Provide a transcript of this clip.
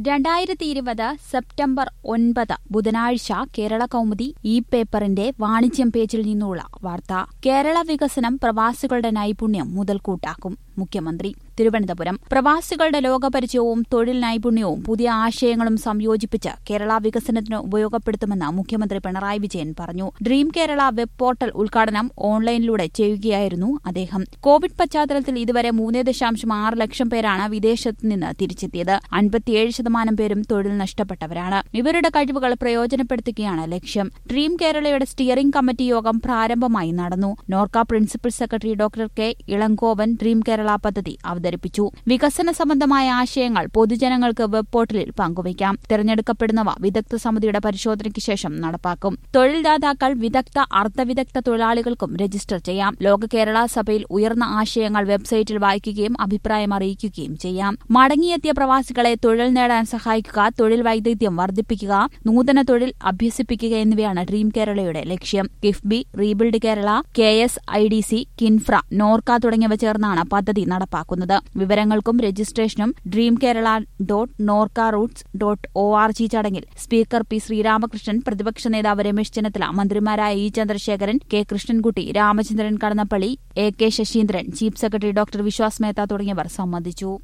രണ്ടായിരത്തി ഇരുപത് സെപ്റ്റംബർ ഒൻപത് ബുധനാഴ്ച കേരള കൗമുദി ഈ പേപ്പറിന്റെ വാണിജ്യം പേജിൽ നിന്നുള്ള വാർത്ത കേരള വികസനം പ്രവാസികളുടെ നൈപുണ്യം മുതൽക്കൂട്ടാക്കും മുഖ്യമന്ത്രി തിരുവനന്തപുരം പ്രവാസികളുടെ ലോകപരിചയവും തൊഴിൽ നൈപുണ്യവും പുതിയ ആശയങ്ങളും സംയോജിപ്പിച്ച് കേരള വികസനത്തിന് ഉപയോഗപ്പെടുത്തുമെന്ന് മുഖ്യമന്ത്രി പിണറായി വിജയൻ പറഞ്ഞു ഡ്രീം കേരള വെബ് പോർട്ടൽ ഉദ്ഘാടനം ഓൺലൈനിലൂടെ ചെയ്യുകയായിരുന്നു അദ്ദേഹം കോവിഡ് പശ്ചാത്തലത്തിൽ ഇതുവരെ മൂന്ന് ദശാംശം ആറ് ലക്ഷം പേരാണ് വിദേശത്ത് നിന്ന് തിരിച്ചെത്തിയത് അൻപത്തിയേഴ് ശതമാനം പേരും തൊഴിൽ നഷ്ടപ്പെട്ടവരാണ് ഇവരുടെ കഴിവുകൾ പ്രയോജനപ്പെടുത്തുകയാണ് ലക്ഷ്യം ഡ്രീം കേരളയുടെ സ്റ്റിയറിംഗ് കമ്മിറ്റി യോഗം പ്രാരംഭമായി നടന്നു NORKA principal secretary doctor K Elangovan dream Kerala പദ്ധതി അവതരിപ്പിച്ചു വികസന സംബന്ധമായ ആശയങ്ങൾ പൊതുജനങ്ങൾക്ക് വെബ് പോർട്ടലിൽ പങ്കുവയ്ക്കാം തിരഞ്ഞെടുക്കപ്പെടുന്നവ വിദഗ്ധ സമിതിയുടെ പരിശോധനയ്ക്ക് ശേഷം നടപ്പാക്കും തൊഴിൽദാതാക്കൾ വിദഗ്ധ അർദ്ധവിദഗ്ധ തൊഴിലാളികൾക്കും രജിസ്റ്റർ ചെയ്യാം ലോക കേരള സഭയിൽ ഉയർന്ന ആശയങ്ങൾ വെബ്സൈറ്റിൽ വായിക്കുകയും അഭിപ്രായം അറിയിക്കുകയും ചെയ്യാം മടങ്ങിയെത്തിയ പ്രവാസികളെ തൊഴിൽ നേടാൻ സഹായിക്കുക തൊഴിൽ വൈദഗ്ധ്യം വർദ്ധിപ്പിക്കുക നൂതന തൊഴിൽ അഭ്യസിപ്പിക്കുക എന്നിവയാണ് ഡ്രീം കേരളയുടെ ലക്ഷ്യം KIIFB rebuild Kerala K S I D C KINFRA NORKA തുടങ്ങിയവ ചേർന്നാണ് പദ്ധതി നടപ്പാക്കുന്നത് വിവരങ്ങൾക്കും രജിസ്ട്രേഷനും dream Kerala dot NORKA roots dot O R G ചടങ്ങിൽ സ്പീക്കർ പി ശ്രീരാമകൃഷ്ണൻ പ്രതിപക്ഷ നേതാവ് രമേശ് ചെന്നിത്തല മന്ത്രിമാരായ E Chandrasekharan K Krishnankutty Ramachandran Kadannappally A K Saseendran chief secretary doctor Vishwas Mehta തുടങ്ങിയവർ സംബന്ധിച്ചു